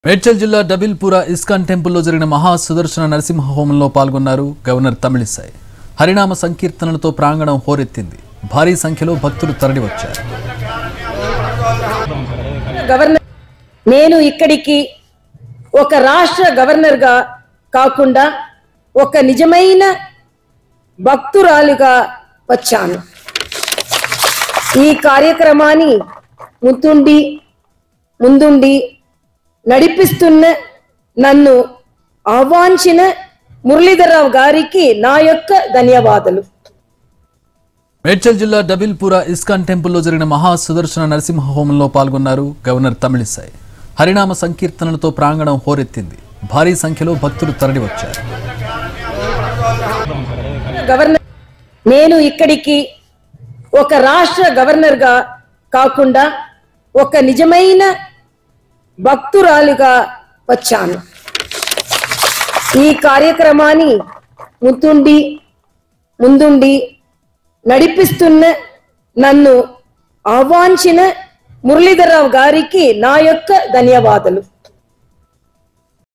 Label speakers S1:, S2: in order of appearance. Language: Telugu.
S1: మేడ్చల్ జిల్లా డబిల్పుర ఇస్కాన్ టెంపుల్లో జరిగిన మహా సుదర్శన నరసింహ హోమంలో పాల్గొన్నారు గవర్నర్ తమిళిసాయి హరినామ సంకీర్తనలతో ప్రాంగణం హోరెత్తింది భారీ సంఖ్యలో భక్తులు తరలివచ్చారు
S2: గవర్నర్ నేను ఇక్కడికి ఒక రాష్ట్ర గవర్నర్గా కాకుండా ఒక నిజమైన భక్తురాలుగా వచ్చాను ఈ కార్యక్రమాన్ని ముందుండి ముందుండి నడిపిస్తున్న నన్ను ఆహ్వానించిన మురళీధరరావు గారికి నా యొక్క ధన్యవాదాలు
S1: మేడ్చల్ జిల్లా డబిల్పుర ఇస్కాన్ టెంపుల్లో జరిగిన మహా సుదర్శన నరసింహ హోమంలో పాల్గొన్నారు గవర్నర్ తమిళిసాయి హరినామ సంకీర్తనలతో ప్రాంగణం హోరెత్తింది భారీ సంఖ్యలో భక్తులు తరలివచ్చారు
S2: గవర్నర్ నేను ఇక్కడికి ఒక రాష్ట్ర గవర్నర్గా కాకుండా ఒక నిజమైన భక్తురాలుగా వచ్చాను ఈ కార్యక్రమాన్ని ముందుండి ముందుండి నడిపిస్తున్న నన్ను ఆహ్వానించిన మురళీధరరావు గారికి నా యొక్క ధన్యవాదాలు